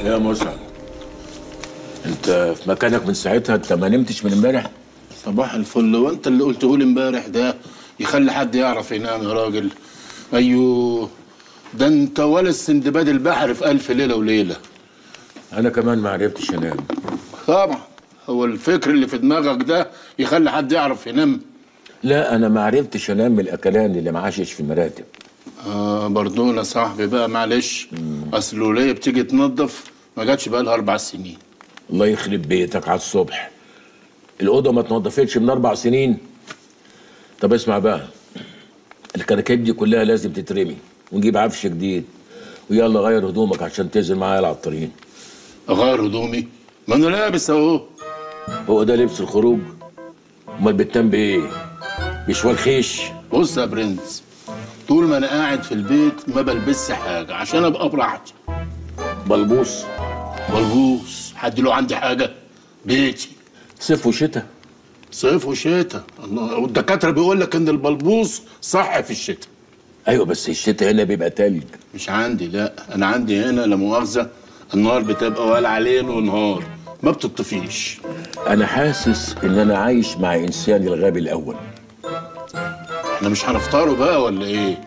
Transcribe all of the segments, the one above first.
يا مسعد انت في مكانك من ساعتها انت ما نمتش من امبارح صباح الفل وانت اللي قلته لي امبارح ده يخلي حد يعرف ينام يا راجل ايوه ده انت ولا السندباد البحر في الف ليله وليله انا كمان ما عرفتش انام طبعا هو الفكر اللي في دماغك ده يخلي حد يعرف ينام لا انا ما عرفتش انام من الاكلان اللي معاشش في المراتب اه بردونا صاحبي بقى معلش اصل الوليه بتيجي تنظف ما جاتش بقى لها اربع سنين الله يخرب بيتك على الصبح الاوضه ما اتنضفتش من اربع سنين طب اسمع بقى الكراكيب دي كلها لازم تترمي ونجيب عفش جديد ويلا غير هدومك عشان تنزل معايا على الطريق اغير هدومي ما انا لابس اهو هو ده لبس الخروج امال بتنام بايه بشوال خيش بص يا برنس طول ما انا قاعد في البيت ما بلبسش حاجه عشان ابقى براحتي بلبوس بلبوس حد له عندي حاجه بيتي صيف وشتاء صيف وشتاء الله والدكاتره بيقول لك ان البلبوس صح في الشتاء ايوه بس الشتاء هنا بيبقى تلج مش عندي لا انا عندي هنا لا مؤاخذه النار بتبقى والعه ليل ونهار ما بتطفيش انا حاسس ان انا عايش مع انسان الغبي الاول احنا مش هنفطروا بقى ولا ايه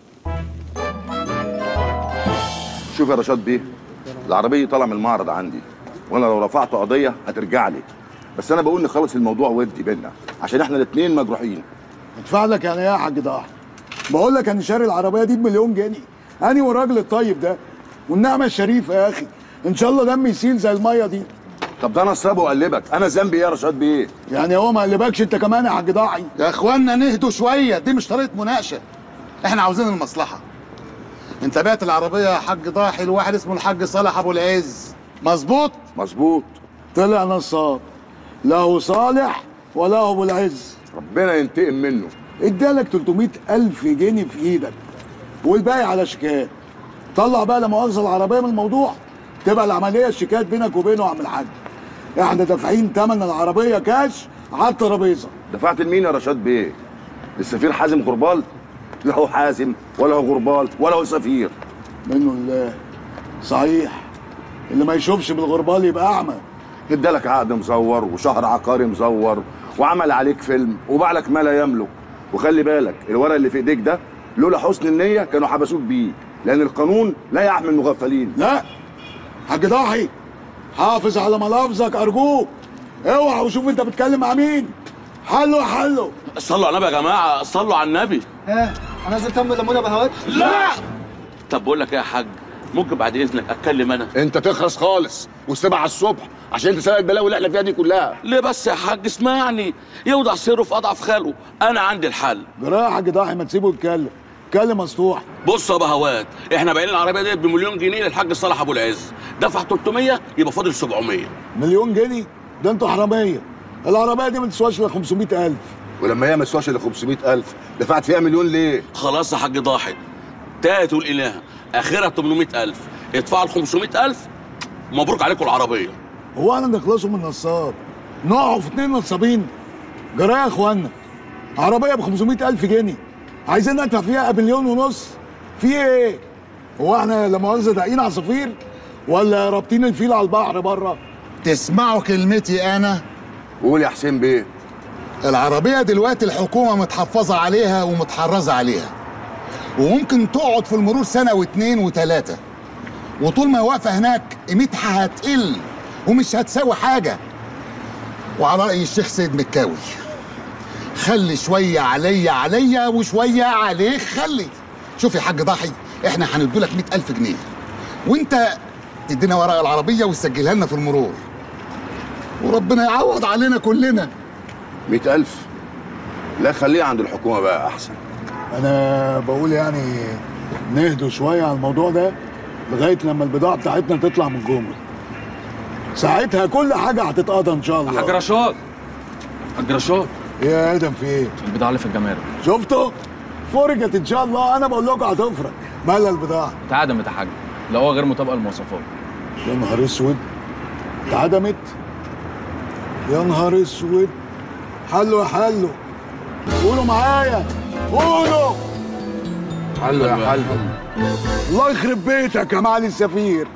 شوف يا رشاد بيه العربيه طالعه من المعرض عندي وانا لو رفعت قضيه هترجع لي بس انا بقول نخلص الموضوع ودي بينا عشان احنا الاثنين مجروحين ادفع لك يعني ايه يا حاج ضاحي بقول لك انا شاري العربيه دي بمليون جنيه اني والراجل الطيب ده والنعمه الشريفه يا اخي ان شاء الله دمي يسيل زي الميه دي طب ده انا اصربه واقلبك انا ذنبي ايه يا رشاد بيه يعني هو ما قلبكش انت كمان يا حاج ضاحي يا اخوانا نهدوا شويه دي مش طريقه مناقشه احنا عاوزين المصلحه انت بعت العربيه يا حاج ضاحي لواحد اسمه الحاج صالح ابو العز مظبوط مظبوط طلع نصاب له صالح وله ابو العز ربنا ينتقم منه ادالك 300 الف جنيه في ايدك والباقي على شيكات طلع بقى لا مؤاخذه العربيه من الموضوع تبقى العمليه الشيكات بينك وبينه يا عم الحاج احنا دافعين ثمن العربيه كاش على الترابيزه دفعت لمين يا رشاد بيه للسفير حازم غربال لا هو حازم ولا هو غربال ولا هو سفير منه الله صحيح اللي ما يشوفش بالغربال يبقى اعمى ادالك عقد مزور وشهر عقاري مزور وعمل عليك فيلم وباع لك ما لا يملك وخلي بالك الورق اللي في ايديك ده لولا حسن النيه كانوا حبسوك بيه لان القانون لا يحمي المغفلين لا حاج ضاحي حافظ على ملافظك ارجوك اوعى وشوف انت بتتكلم مع مين حلو حلو صلوا على النبي يا جماعه صلوا على النبي ها انا نازل كم ليمونه بهوات لا طب بقول لك ايه يا حاج ممكن بعد اذنك اتكلم انا انت تخرس خالص وسيبها على الصبح عشان تسال البلاوي اللي احنا فيها دي كلها ليه بس يا حاج اسمعني يوضع سره في اضعف خاله انا عندي الحل جراح يا حاج ضاحي ما تسيبه يتكلم اتكلم مسطوح بص يا بهوات احنا بايعين العربيه ديت بمليون جنيه للحاج صالح ابو العز دفع 300 يبقى فاضل 700 مليون جنيه ده انتوا حراميه العربيه دي ما تسواش الا 500000 ولما هي ما تسواش الا 500000 دفعت فيها مليون ليه؟ خلاص يا حاج ضاحك تاهت الالهه اخرها 800000 ادفعوا ال 500000 مبروك عليكم العربيه هو انا نخلصوا من نصاب نقعوا في اتنين نصابين جراح يا اخوانا عربيه ب 500000 جنيه عايزين ندفع فيها مليون ونص في ايه هو احنا لا مؤاخذه داقين عصافير ولا رابطين الفيل على البحر بره تسمعوا كلمتي انا قول يا حسين بيه العربيه دلوقتي الحكومه متحفظه عليها ومتحرزه عليها وممكن تقعد في المرور سنه واتنين وتلاته وطول ما واقفه هناك قيمتها هتقل ومش هتساوي حاجه وعلى راي الشيخ سيد مكاوي خلي شويه عليا عليا وشويه عليك خلي شوف يا حاج ضاحي احنا هندولك مئة ألف جنيه وانت تدينا ورق العربيه وتسجلها لنا في المرور وربنا يعوض علينا كلنا 100000 لا خليها عند الحكومه بقى احسن انا بقول يعني نهدوا شويه على الموضوع ده لغايه لما البضاعه بتاعتنا تطلع من الجمرك ساعتها كل حاجه هتتقضى ان شاء الله حاج رشاد حاج رشاد إيه يا ادم في ايه البضاعه اللي في الجمارك شفتوا فرجت ان شاء الله انا بقول لكم هتفرج مالها البضاعه اتعدمت يا حاج لا هو غير مطابقه للمواصفات يا نهار اسود اتعدمت يا نهار اسود حلو يا حلو قولوا معايا قولوا حلو يا حلو الله يخرب بيتك يا معالي السفير